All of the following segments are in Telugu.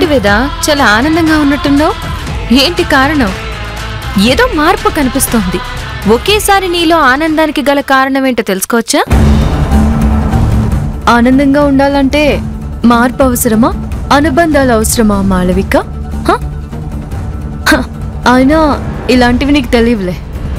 వేదా చాలా ఆనందంగా ఉన్నట్టున్నావు ఏంటి కారణం ఏదో మార్పు కనిపిస్తోంది ఒకేసారి నీలో ఆనందానికి గల కారణం ఏంటో తెలుసుకోవచ్చా ఆనందంగా ఉండాలంటే మార్పు అవసరమా అనుబంధాలు అవసరమా మాళవిక హ? హ, అయినా ఇలాంటివి నీకు తెలియవులే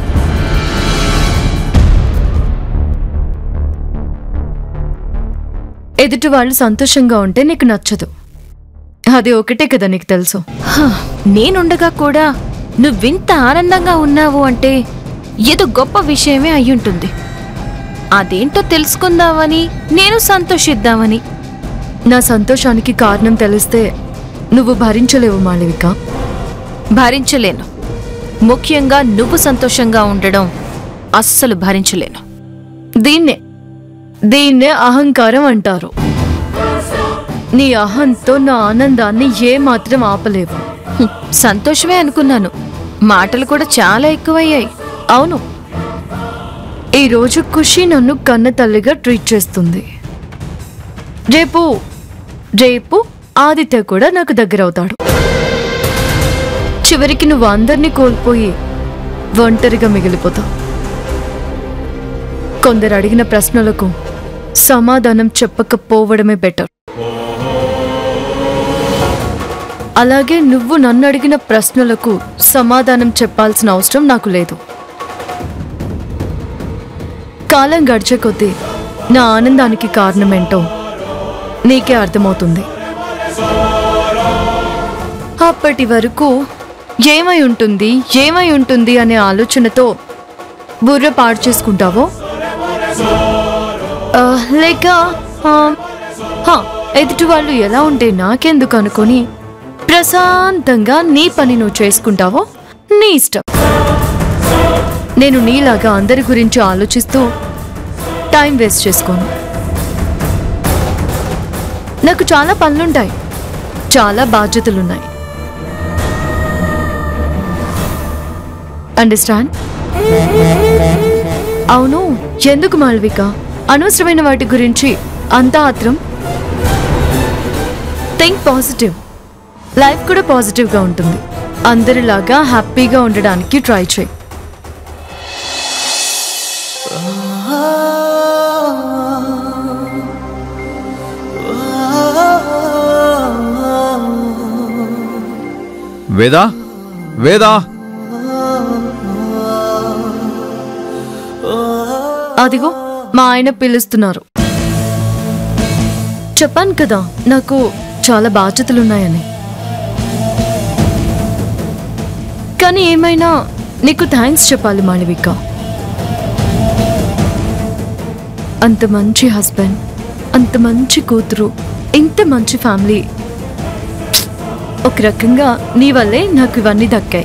ఎదుటి వాళ్ళు సంతోషంగా ఉంటే నీకు నచ్చదు అది ఒకటే కదా నీకు తెలుసు హ, నేనుండగా కూడా నువ్వింత ఆనందంగా ఉన్నావు అంటే ఏదో గొప్ప విషయమే అయ్యుంటుంది అదేంటో తెలుసుకుందామని నేను సంతోషిద్దామని నా సంతోషానికి కారణం తెలిస్తే నువ్వు భరించలేవు మాళవిక భరించలేను ముఖ్యంగా నువ్వు సంతోషంగా ఉండడం అస్సలు భరించలేను దీన్నే దీన్నే అహంకారం అంటారు నీ అహంతో నా ఆనందాన్ని ఏ మాత్రం ఆపలేవు హ్మ్, సంతోషమే అనుకున్నాను మాటలు కూడా చాలా ఎక్కువయ్యాయి అవును ఈ రోజు ఖుషి నన్ను కన్న తల్లిగా ట్రీట్ చేస్తుంది రేపు రేపు ఆదిత్య కూడా నాకు దగ్గరవుతాడు చివరికి నువ్వు అందరినీ కోల్పోయి ఒంటరిగా మిగిలిపోతావు కొందరు అడిగిన ప్రశ్నలకు సమాధానం చెప్పకపోవడమే బెటర్ అలాగే నువ్వు నన్ను అడిగిన ప్రశ్నలకు సమాధానం చెప్పాల్సిన అవసరం నాకు లేదు కాలం గడిచే కొద్దీ నా ఆనందానికి కారణమేంటో నీకే అర్థమవుతుంది అప్పటి వరకు ఏమై ఉంటుంది ఏమై ఉంటుంది అనే ఆలోచనతో బుర్ర పాడు చేసుకుంటావో ఆ, లేక ఆ, హా, ఎదుటి వాళ్ళు ఎలా ఉంటే నాకెందుకు అనుకొని ప్రశాంతంగా నీ పని నువ్వు చేసుకుంటావో నీ ఇష్టం నేను నీలాగా అందరి గురించి ఆలోచిస్తూ టైం వేస్ట్ చేసుకోను నాకు చాలా పనులుంటాయి చాలా బాధ్యతలున్నాయి అండర్స్టాండ్ అవును ఎందుకు మాళవిక అనవసరమైన వాటి గురించి అంత ఆత్రం థింక్ పాజిటివ్ లైఫ్ కూడా పాజిటివ్గా ఉంటుంది అందరిలాగా హ్యాపీగా ఉండడానికి ట్రై చేయి వేదా వేదా అదిగో మా ఆయన పిలుస్తున్నారు చెప్పాను కదా నాకు చాలా బాధ్యతలున్నాయని కానీ ఏమైనా నీకు థ్యాంక్స్ చెప్పాలి మాళవిక అంత మంచి హస్బెండ్ అంత మంచి కూతురు ఇంత మంచి ఫ్యామిలీ ఒక రకంగా నీ వల్లే నాకు ఇవన్నీ దక్కాయి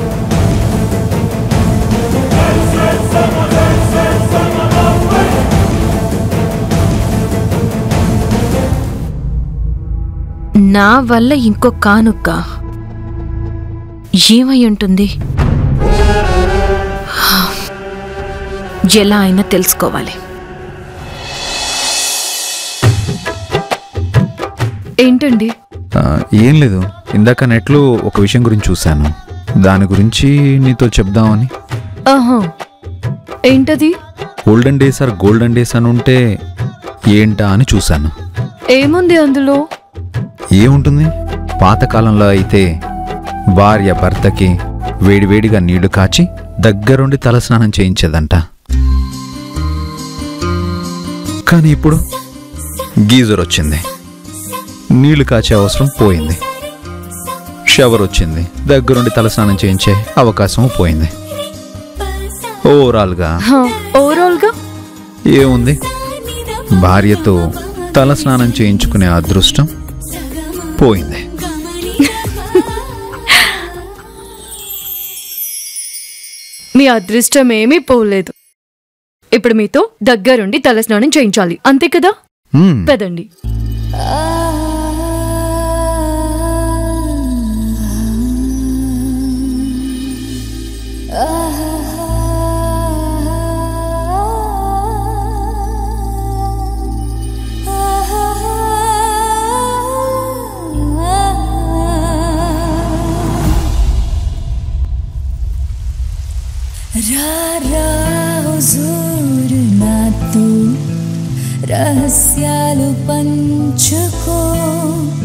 నా వల్ల ఇంకో కానుక్క ఏమై ఉంటుంది ఎలా అయినా తెలుసుకోవాలి ఏంటండి ఆ, ఏం లేదు ఇందాక నెట్లో ఒక విషయం గురించి చూశాను దాని గురించి నీతో చెప్దామని ఆహా ఏంటది olden days are golden days అని ఉంటే ఏంటా అని చూశాను ఏముంది అందులో ఏముంటుంది పాతకాలంలో అయితే భార్య భర్తకి వేడివేడిగా నీళ్లు కాచి దగ్గరుండి తలస్నానం చేయించేదంట కానీ ఇప్పుడు గీజర్ వచ్చింది నీళ్లు కాచే అవసరం పోయింది షవర్ వచ్చింది దగ్గరుండి తలస్నానం చేయించే అవకాశం పోయింది ఓవరాల్గా హా, ఓవరాల్గా ఏముంది భార్యతో తలస్నానం చేయించుకునే అదృష్టం పోయింది మీ అదృష్టం ఏమీ పోలేదు ఇప్పుడు మీతో దగ్గరుండి తలస్నానం చేయించాలి అంతే కదా హ్మ్. పెదండి ఆ రహస్యాలు పంచుకో